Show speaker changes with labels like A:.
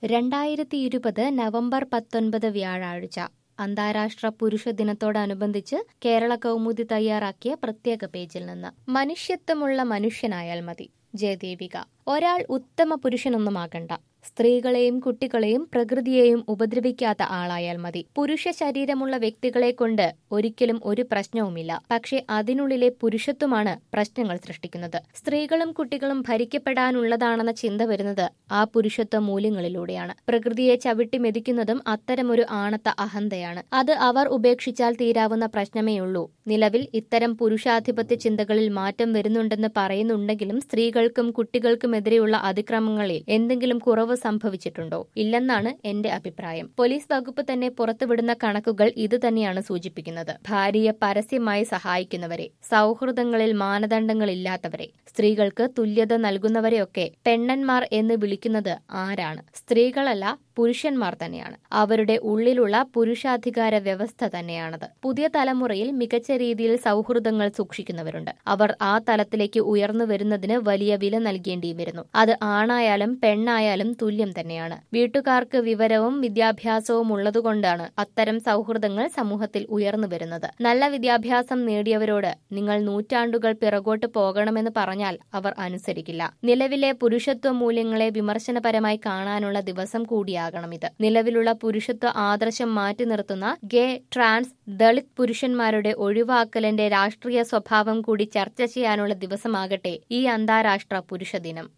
A: രണ്ടായിരത്തി ഇരുപത് നവംബർ പത്തൊൻപത് വ്യാഴാഴ്ച അന്താരാഷ്ട്ര പുരുഷ ദിനത്തോടനുബന്ധിച്ച് കേരള കൗമുദി തയ്യാറാക്കിയ പ്രത്യേക പേജിൽ നിന്ന് മനുഷ്യത്വമുള്ള മനുഷ്യനായാൽ മതി ജയദേവിക ഒരാൾ ഉത്തമ പുരുഷനൊന്നുമാകണ്ട സ്ത്രീകളെയും കുട്ടികളെയും പ്രകൃതിയെയും ഉപദ്രവിക്കാത്ത ആളായാൽ മതി പുരുഷ ശരീരമുള്ള വ്യക്തികളെ കൊണ്ട് ഒരിക്കലും ഒരു പ്രശ്നവുമില്ല പക്ഷെ അതിനുള്ളിലെ പുരുഷത്വമാണ് പ്രശ്നങ്ങൾ സൃഷ്ടിക്കുന്നത് സ്ത്രീകളും കുട്ടികളും ഭരിക്കപ്പെടാനുള്ളതാണെന്ന ചിന്ത വരുന്നത് ആ പുരുഷത്വ മൂല്യങ്ങളിലൂടെയാണ് പ്രകൃതിയെ ചവിട്ടി മെതിക്കുന്നതും അത്തരമൊരു ആണത്ത അഹന്തയാണ് അത് അവർ ഉപേക്ഷിച്ചാൽ തീരാവുന്ന പ്രശ്നമേയുള്ളൂ നിലവിൽ ഇത്തരം പുരുഷാധിപത്യ ചിന്തകളിൽ മാറ്റം വരുന്നുണ്ടെന്ന് പറയുന്നുണ്ടെങ്കിലും സ്ത്രീകൾക്കും കുട്ടികൾക്കുമെതിരെയുള്ള അതിക്രമങ്ങളിൽ എന്തെങ്കിലും കുറവ് സംഭവിച്ചിട്ടുണ്ടോ ഇല്ലെന്നാണ് എന്റെ അഭിപ്രായം പോലീസ് വകുപ്പ് തന്നെ പുറത്തുവിടുന്ന കണക്കുകൾ ഇത് തന്നെയാണ് സൂചിപ്പിക്കുന്നത് ഭാര്യയെ പരസ്യമായി സഹായിക്കുന്നവരെ സൗഹൃദങ്ങളിൽ മാനദണ്ഡങ്ങളില്ലാത്തവരെ സ്ത്രീകൾക്ക് തുല്യത നൽകുന്നവരെയൊക്കെ പെണ്ണന്മാർ എന്ന് വിളിക്കുന്നത് ആരാണ് സ്ത്രീകളല്ല പുരുഷന്മാർ തന്നെയാണ് അവരുടെ ഉള്ളിലുള്ള പുരുഷാധികാര വ്യവസ്ഥ തന്നെയാണത് പുതിയ തലമുറയിൽ മികച്ച രീതിയിൽ സൗഹൃദങ്ങൾ സൂക്ഷിക്കുന്നവരുണ്ട് അവർ ആ തലത്തിലേക്ക് ഉയർന്നു വരുന്നതിന് വലിയ വില നൽകേണ്ടി വരുന്നു അത് ആണായാലും പെണ്ണായാലും തുല്യം തന്നെയാണ് വീട്ടുകാർക്ക് വിവരവും വിദ്യാഭ്യാസവും ഉള്ളതുകൊണ്ടാണ് അത്തരം സൗഹൃദങ്ങൾ സമൂഹത്തിൽ ഉയർന്നു വരുന്നത് നല്ല വിദ്യാഭ്യാസം നേടിയവരോട് നിങ്ങൾ നൂറ്റാണ്ടുകൾ പിറകോട്ട് പോകണമെന്ന് പറഞ്ഞാൽ അവർ അനുസരിക്കില്ല നിലവിലെ പുരുഷത്വ മൂല്യങ്ങളെ വിമർശനപരമായി കാണാനുള്ള ദിവസം കൂടിയാകണം ഇത് നിലവിലുള്ള പുരുഷത്വ ആദർശം മാറ്റി നിർത്തുന്ന ഗേ ട്രാൻസ് ദളിത് പുരുഷന്മാരുടെ ഒഴിവാക്കലിന്റെ രാഷ്ട്രീയ സ്വഭാവം കൂടി ചർച്ച ചെയ്യാനുള്ള ദിവസമാകട്ടെ ഈ അന്താരാഷ്ട്ര പുരുഷ ദിനം